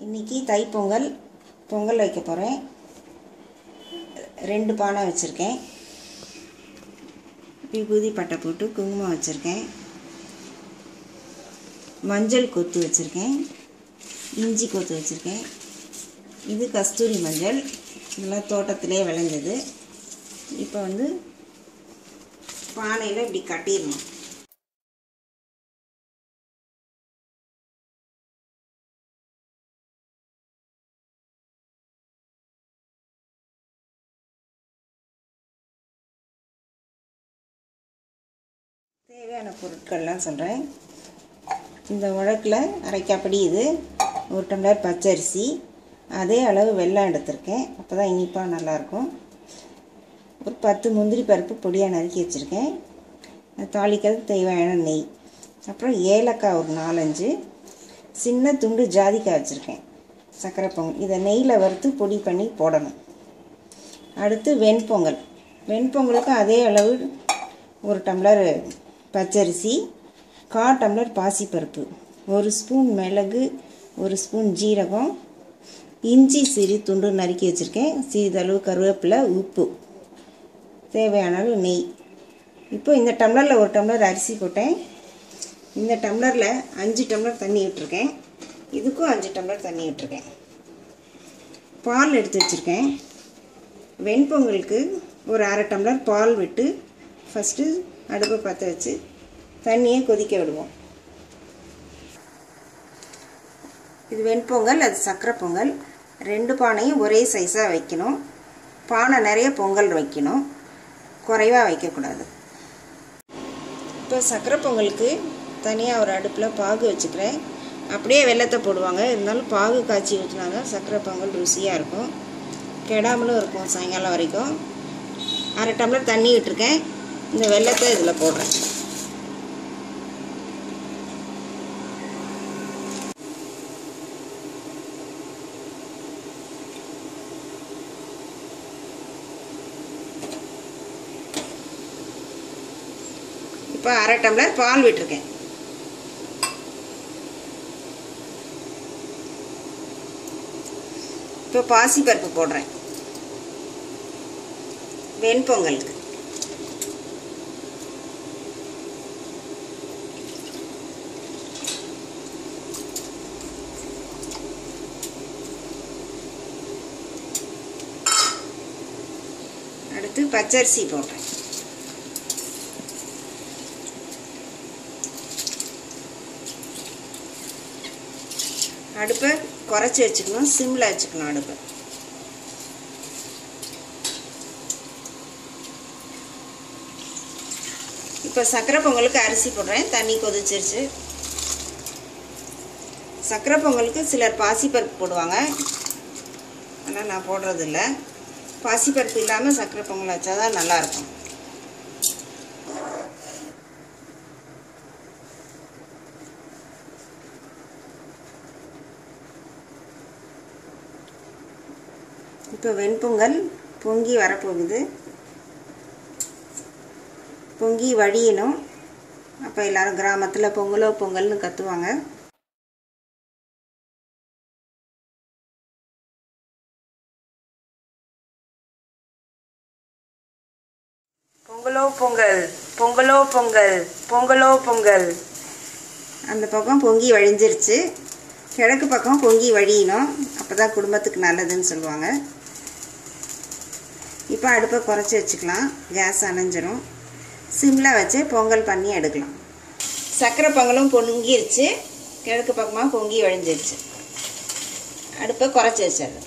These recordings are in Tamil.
இன்றைக்கி தைப்பொங்கல் பொங்கல் வைக்க போகிறேன் ரெண்டு பானை வச்சுருக்கேன் விபூதி பட்டை போட்டு குங்குமம் வச்சுருக்கேன் மஞ்சள் கொத்து வச்சுருக்கேன் இஞ்சி கொத்து வச்சுருக்கேன் இது கஸ்தூரி மஞ்சள் இதெல்லாம் தோட்டத்திலே விளைஞ்சது இப்போ வந்து பானையில் இப்படி கட்டிடணும் தேவையான பொருட்கள்லாம் சொல்கிறேன் இந்த உழக்கில் அரைக்காப்படி இது ஒரு டம்ளர் பச்சரிசி அதே அளவு வெல்லம் எடுத்திருக்கேன் அப்போ தான் இனிப்பாக நல்லாயிருக்கும் ஒரு பத்து முந்திரி பருப்பு பொடியாக நறுக்கி வச்சுருக்கேன் தாளிக்கிறது தேவையான நெய் அப்புறம் ஏலக்காய் ஒரு நாலஞ்சு சின்ன துண்டு ஜாதிக்காய் வச்சுருக்கேன் சர்க்கரை பொங்கல் இதை நெய்யில் வறுத்து பொடி பண்ணி போடணும் அடுத்து வெண்பொங்கல் வெண்பொங்கலுக்கு அதே அளவு ஒரு டம்ளர் பச்சரிசி கா டம்ளர் பாசிப்பருப்பு ஒரு ஸ்பூன் மிளகு ஒரு ஸ்பூன் ஜீரகம் இஞ்சி சிறி துண்டு நறுக்கி வச்சுருக்கேன் சிறிதளவு கருவேப்பிலை உப்பு தேவையான அளவு நெய் இப்போ இந்த டம்ளரில் ஒரு டம்ளர் அரிசி போட்டேன் இந்த டம்ளரில் அஞ்சு டம்ளர் தண்ணி விட்டுருக்கேன் இதுக்கும் அஞ்சு டம்ளர் தண்ணி விட்டுருக்கேன் பால் எடுத்து வச்சுருக்கேன் வெண்பொங்கலுக்கு ஒரு அரை டம்ளர் பால் விட்டு ஃபஸ்ட்டு அடுப்பை பற்ற வச்சு தண்ணியை கொதிக்க விடுவோம் இது வெண்பொங்கல் அது சக்கரை பொங்கல் ரெண்டு பானையும் ஒரே சைஸாக வைக்கணும் பானை நிறைய பொங்கல் வைக்கணும் குறைவாக வைக்கக்கூடாது இப்போ சக்கரை பொங்கலுக்கு தனியாக ஒரு அடுப்பில் பாகு வச்சுக்கிறேன் அப்படியே வெள்ளத்தை போடுவாங்க இருந்தாலும் பாகு காய்ச்சி ஊற்றினாங்க சக்கரை பொங்கல் ருசியாக இருக்கும் கெடாமலும் இருக்கும் சாயங்காலம் வரைக்கும் அரை டம்ளர் தண்ணி விட்டுருக்கேன் இந்த வெள்ளத்தை இதில் போடுறேன் இப்போ அரை டம்ளர் பால் விட்டுருக்கேன் இப்போ பாசிப்பருப்பு போடுறேன் வெண்பொங்கலுக்கு அடுத்து பச்சரிசி போடுறேன் அடுப்பை குறைச்சி வச்சுக்கணும் சிம்மில் வச்சுக்கணும் அடுப்பை இப்போ சக்கரை பொங்கலுக்கு அரிசி போடுறேன் தண்ணி கொதிச்சிருச்சு சக்கரை பொங்கலுக்கு சிலர் பாசிப்பருப்பு போடுவாங்க ஆனால் நான் போடுறதில்ல பாசிப்பருப்பு இல்லாமல் சக்கரை பொங்கல் வச்சா தான் நல்லாயிருக்கும் இப்போ வெண்பொங்கல் பொங்கி வரப்போகுது பொங்கி வழியணும் அப்போ எல்லோரும் கிராமத்தில் பொங்கலோ பொங்கல்னு கத்துவாங்க பொங்கலோ பொங்கல் பொங்கலோ பொங்கல் பொங்கலோ பொங்கல் அந்த பக்கம் பொங்கி வழிஞ்சிருச்சு கிழக்கு பக்கம் பொங்கி வழியணும் அப்போ தான் குடும்பத்துக்கு நல்லதுன்னு சொல்லுவாங்க இப்போ அடுப்பை குறைச்சி வச்சுக்கலாம் கேஸ் அணைஞ்சிரும் சிம்மில் வச்சு பொங்கல் பண்ணி எடுக்கலாம் சக்கரை பொங்கலும் பொங்கிருச்சு கிழக்கு பக்கமாக பொங்கி வழிஞ்சிருச்சு அடுப்பை குறைச்சி வச்சிடுறேன்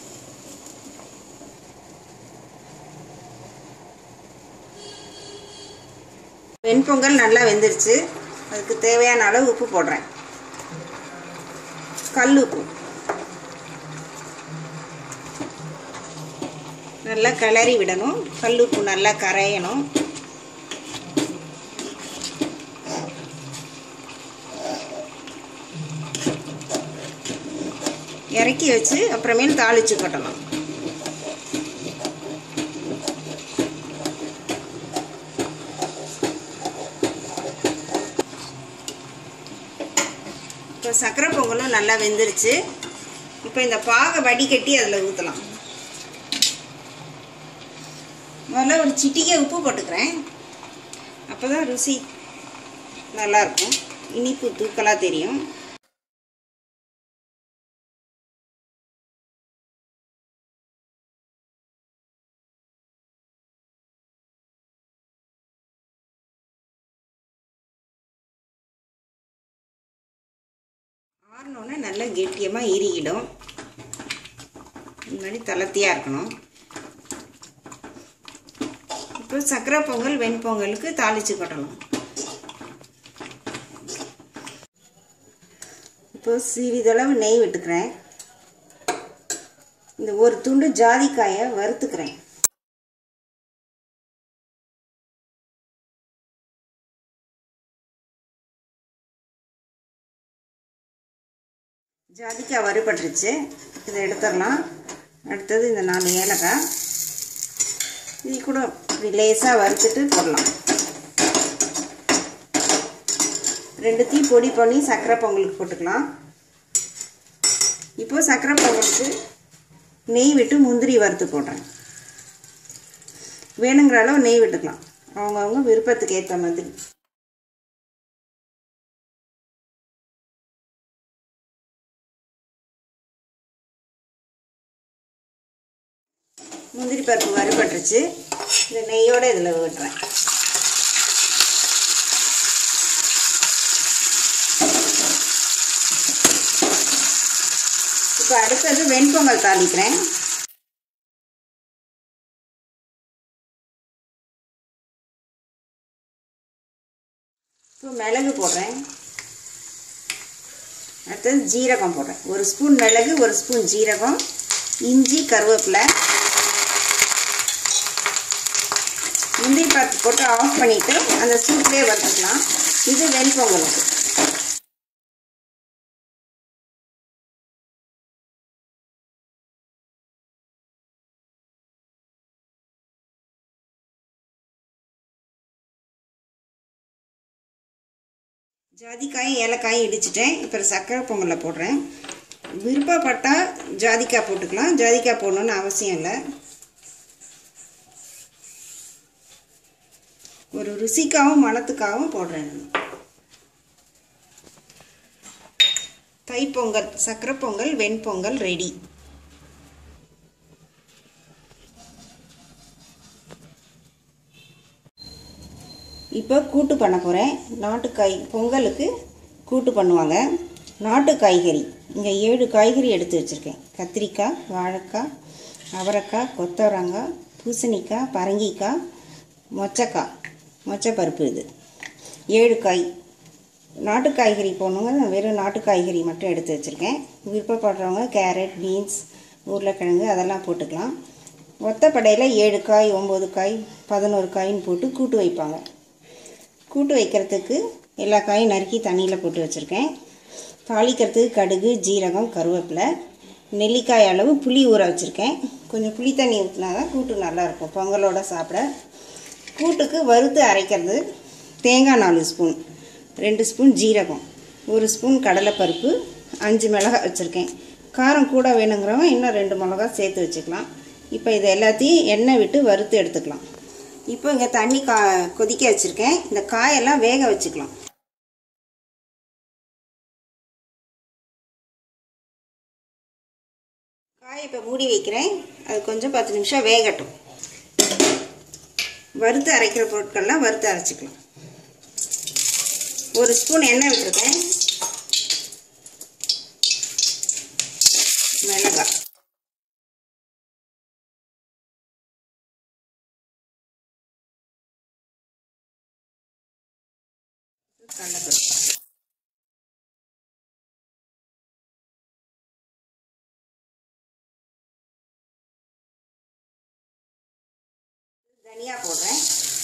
வெண்பொங்கல் நல்லா வெந்துருச்சு அதுக்கு தேவையான அளவு உப்பு போடுறேன் கல் உப்பு நல்லா கிளறி விடணும் கல் உப்பு நல்லா கரையணும் இறக்கி வச்சு அப்புறமேல் தாளிச்சு கொட்டணும் இப்போ சக்கரை பொங்கலும் நல்லா வெந்துருச்சு இப்போ இந்த பாகை வடிகட்டி அதில் ஊற்றலாம் முதல்ல ஒரு சிட்டிகை உப்பு போட்டுக்கிறேன் அப்போ தான் ருசி நல்லாயிருக்கும் இனிப்பு தூக்கலாக தெரியும் ஆறினோடனே நல்லா கெட்டியமாக இறுகிடும் இந்த மாதிரி தளர்த்தியாக இருக்கணும் இப்போ சக்கரை பொங்கல் வெண்பொங்கலுக்கு தாளித்து கொட்டணும் இப்போ சிறிதளவு நெய் விட்டுக்கிறேன் இந்த ஒரு துண்டு ஜாதிக்காயை வறுத்துக்கிறேன் ஜாதிக்காய் வறுபட்டுருச்சு இதை எடுத்துடலாம் அடுத்தது இந்த நாலு ஏலக்காய் இது கூட இப்படி லேசாக வறுத்துட்டு போடலாம் ரெண்டுத்தையும் பொடி பண்ணி சர்க்கரை பொங்கலுக்கு போட்டுக்கலாம் இப்போ சர்க்கரை பொங்கலுக்கு நெய் விட்டு முந்திரி வறுத்து போடுறேன் வேணுங்கிற அளவு நெய் விட்டுக்கலாம் அவங்கவுங்க விருப்பத்துக்கு ஏற்ற மாதிரி முந்திரி பருப்பு வறுபட்டுருச்சு இந்த நெய்யோடு இதில் விட்டுறேன் இப்போ அடுத்தது வெண்பொங்கல் தாளிக்கிறேன் இப்போ மிளகு போடுறேன் அடுத்தது ஜீரகம் போடுறேன் ஒரு ஸ்பூன் மிளகு ஒரு ஸ்பூன் ஜீரகம் இஞ்சி கருவேப்பிலை முந்திரி பருப்பு போட்டு ஆஃப் பண்ணிவிட்டு அந்த சூட்லேயே வறுத்துக்கலாம் இது வெண்பொங்கலுக்கு ஜாதிக்காயும் ஏலக்காயும் இடிச்சிட்டேன் இப்போ சர்க்கரை பொங்கலில் போடுறேன் விருப்பப்பட்டால் ஜாதிக்காய் போட்டுக்கலாம் ஜாதிக்காய் போடணுன்னு அவசியம் இல்லை ஒரு ருசிக்காகவும் மணத்துக்காகவும் போடுறேன் நான் தைப்பொங்கல் சக்கரை பொங்கல் வெண்பொங்கல் ரெடி இப்போ கூட்டு பண்ண போகிறேன் நாட்டுக்காய் பொங்கலுக்கு கூட்டு பண்ணுவாங்க நாட்டு காய்கறி இங்கே ஏழு காய்கறி எடுத்து வச்சுருக்கேன் கத்திரிக்காய் வாழைக்காய் அவரைக்காய் கொத்தவரங்காய் பூசணிக்காய் பரங்கிக்காய் மொச்சக்காய் மொச்சப்பருப்பு இது ஏழு காய் நாட்டு காய்கறி போடணுங்க நான் வெறும் நாட்டு காய்கறி மட்டும் எடுத்து வச்சுருக்கேன் விருப்பப்படுறவங்க கேரட் பீன்ஸ் உருளைக்கிழங்கு அதெல்லாம் போட்டுக்கலாம் ஒத்தப்படையில் ஏழு காய் ஒம்பது காய் பதினோரு காயின்னு போட்டு கூட்டு வைப்பாங்க கூட்டு வைக்கிறதுக்கு எல்லா காயும் நறுக்கி தண்ணியில் போட்டு வச்சுருக்கேன் தாளிக்கிறதுக்கு கடுகு ஜீரகம் கருவேப்பிலை நெல்லிக்காய் அளவு புளி ஊற வச்சுருக்கேன் கொஞ்சம் புளி தண்ணி ஊற்றினா தான் கூட்டு நல்லாயிருக்கும் பொங்கலோட சாப்பிட கூட்டுக்கு வறுத்து அரைக்கிறது தேங்காய் நாலு ஸ்பூன் ரெண்டு ஸ்பூன் ஜீரகம் ஒரு ஸ்பூன் கடலைப்பருப்பு அஞ்சு மிளகா வச்சுருக்கேன் காரம் கூட வேணுங்கிறவங்க இன்னும் ரெண்டு மிளகா சேர்த்து வச்சுக்கலாம் இப்போ இது எல்லாத்தையும் எண்ணெய் விட்டு வறுத்து எடுத்துக்கலாம் இப்போ இங்கே தண்ணி கா கொதிக்க வச்சுருக்கேன் இந்த காயெல்லாம் வேக வச்சுக்கலாம் காயை இப்போ மூடி வைக்கிறேன் அது கொஞ்சம் பத்து நிமிஷம் வேகட்டும் வறுத்து அரைக்கிற பொருட்கள்லாம் வறுத்து அரைச்சிக்கலாம் ஒரு ஸ்பூன் எண்ணெய் விட்டுருக்கேன் மிளகாய் கடலைப்பருப்பு தனியா போடுறேன்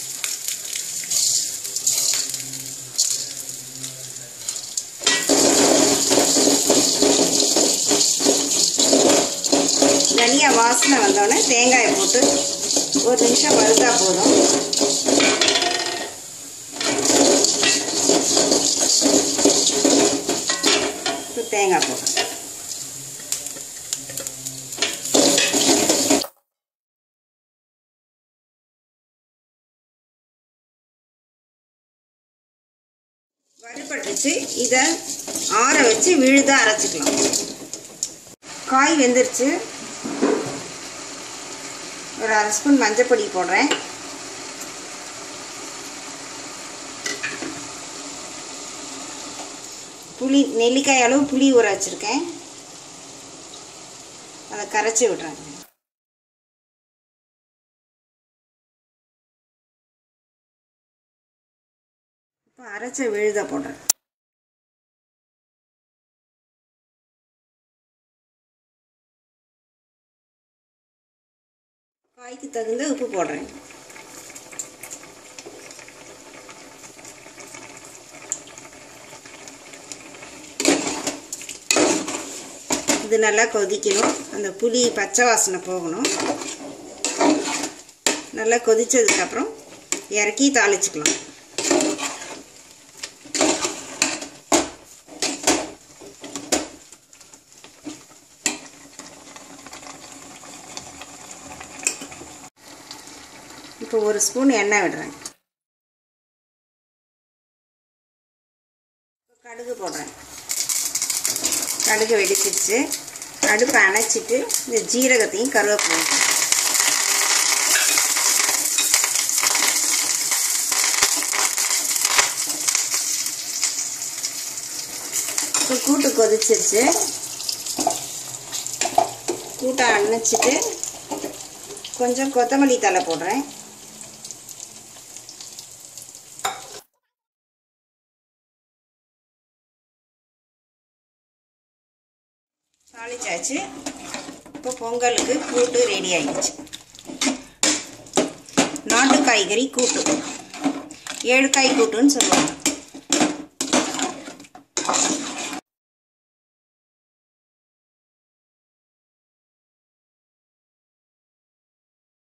தனியா வாசனை வந்தோடனே தேங்காயை போட்டு ஒரு நிமிஷம் வறுத்தா போதும் இப்போ தேங்காய் போடுறேன் வச்சாச்சு இதை ஆற வச்சு விழுத அரைச்சிக்கலாம் காய் வெந்துருச்சு ஒரு அரை ஸ்பூன் மஞ்சப்பொடி போடுறேன் புளி நெல்லிக்காய் அளவு புளி ஊற வச்சுருக்கேன் அதை கரைச்சி விட்றேன் இப்போ அரைச்ச விழுத போடுறேன் காய்க்கு தகுந்த உப்பு போடுறேன் இது நல்லா கொதிக்கணும் அந்த புளி பச்சை வாசனை போகணும் நல்லா கொதித்ததுக்கப்புறம் இறக்கி தாளிச்சுக்கலாம் இப்போ ஒரு ஸ்பூன் எண்ணெய் விடுறேன் கடுகு போடுறேன் கடுகு வெடிச்சிருச்சு அடுப்பை அணைச்சிட்டு இந்த ஜீரகத்தையும் கருவேப்பிலையும் இப்போ கூட்டு கொதிச்சிருச்சு கூட்டை அணைச்சிட்டு கொஞ்சம் கொத்தமல்லி தலை போடுறேன் தாளிச்சாச்சு இப்போ பொங்கலுக்கு கூட்டு ரெடி ஆயிடுச்சு நாட்டு காய்கறி கூட்டு ஏழு காய் கூட்டுன்னு சொல்லுவாங்க